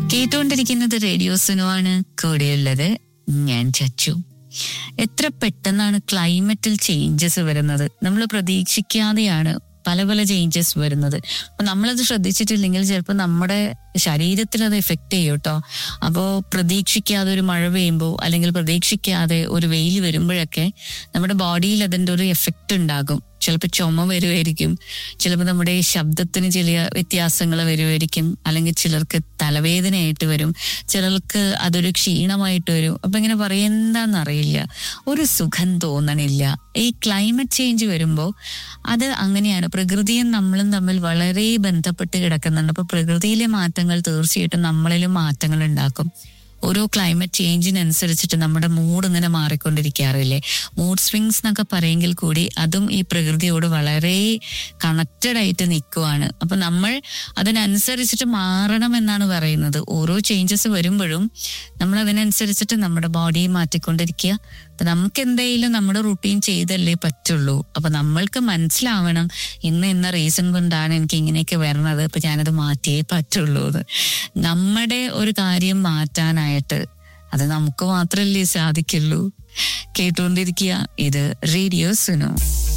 കേട്ടുകൊണ്ടിരിക്കുന്നത് റേഡിയോ സുനുവാണ് കൂടെയുള്ളത് ഞാൻ ചച്ചു എത്ര പെട്ടെന്നാണ് ക്ലൈമറ്റിൽ ചേഞ്ചസ് വരുന്നത് നമ്മൾ പ്രതീക്ഷിക്കാതെയാണ് പല പല ചേഞ്ചസ് വരുന്നത് അപ്പൊ നമ്മളത് ശ്രദ്ധിച്ചിട്ടില്ലെങ്കിൽ ചിലപ്പോൾ നമ്മുടെ ശരീരത്തിൽ അത് എഫക്ട് ചെയ്യും കേട്ടോ അപ്പോൾ പ്രതീക്ഷിക്കാതെ ഒരു മഴ പെയ്യുമ്പോൾ അല്ലെങ്കിൽ പ്രതീക്ഷിക്കാതെ ഒരു വെയിൽ വരുമ്പോഴൊക്കെ നമ്മുടെ ബോഡിയിൽ അതിൻ്റെ ഒരു എഫക്റ്റ് ഉണ്ടാകും ചിലപ്പോൾ ചുമ വരുമായിരിക്കും ചിലപ്പോൾ നമ്മുടെ ഈ ശബ്ദത്തിന് ചില വ്യത്യാസങ്ങൾ വരുമായിരിക്കും അല്ലെങ്കിൽ ചിലർക്ക് തലവേദനയായിട്ട് വരും ചിലർക്ക് അതൊരു ക്ഷീണമായിട്ട് വരും അപ്പൊ ഇങ്ങനെ പറയെന്താന്നറിയില്ല ഒരു സുഖം തോന്നണില്ല ഈ ക്ലൈമറ്റ് ചേഞ്ച് വരുമ്പോൾ അത് അങ്ങനെയാണ് പ്രകൃതിയും നമ്മളും തമ്മിൽ വളരെ ബന്ധപ്പെട്ട് കിടക്കുന്നുണ്ട് അപ്പൊ പ്രകൃതിയിലെ മാറ്റങ്ങൾ തീർച്ചയായിട്ടും നമ്മളിലും മാറ്റങ്ങൾ ഉണ്ടാക്കും ഓരോ ക്ലൈമറ്റ് ചേഞ്ചിനനുസരിച്ചിട്ട് നമ്മുടെ മൂഡ് ഇങ്ങനെ മാറിക്കൊണ്ടിരിക്കാറില്ലേ മൂഡ് സ്വിങ്സ് എന്നൊക്കെ പറയെങ്കിൽ കൂടി അതും ഈ പ്രകൃതിയോട് വളരെ കണക്റ്റഡ് ആയിട്ട് നിൽക്കുവാണ് അപ്പൊ നമ്മൾ അതിനനുസരിച്ചിട്ട് മാറണം എന്നാണ് പറയുന്നത് ഓരോ ചേഞ്ചസ് വരുമ്പോഴും നമ്മൾ അതിനനുസരിച്ചിട്ട് നമ്മുടെ ബോഡി മാറ്റിക്കൊണ്ടിരിക്കുക അപ്പൊ നമുക്ക് എന്തെങ്കിലും നമ്മുടെ റുട്ടീൻ ചെയ്തല്ലേ പറ്റുള്ളൂ അപ്പൊ നമ്മൾക്ക് മനസ്സിലാവണം ഇന്ന് ഇന്ന റീസൺ കൊണ്ടാണ് എനിക്ക് ഇങ്ങനെയൊക്കെ വരണത് അപ്പൊ ഞാനത് മാറ്റിയേ പറ്റുള്ളൂ എന്ന് നമ്മുടെ ഒരു കാര്യം മാറ്റാനായിട്ട് അത് നമുക്ക് മാത്രമല്ലേ സാധിക്കുള്ളൂ കേട്ടുകൊണ്ടിരിക്കുക ഇത് റേഡിയോ സുനോ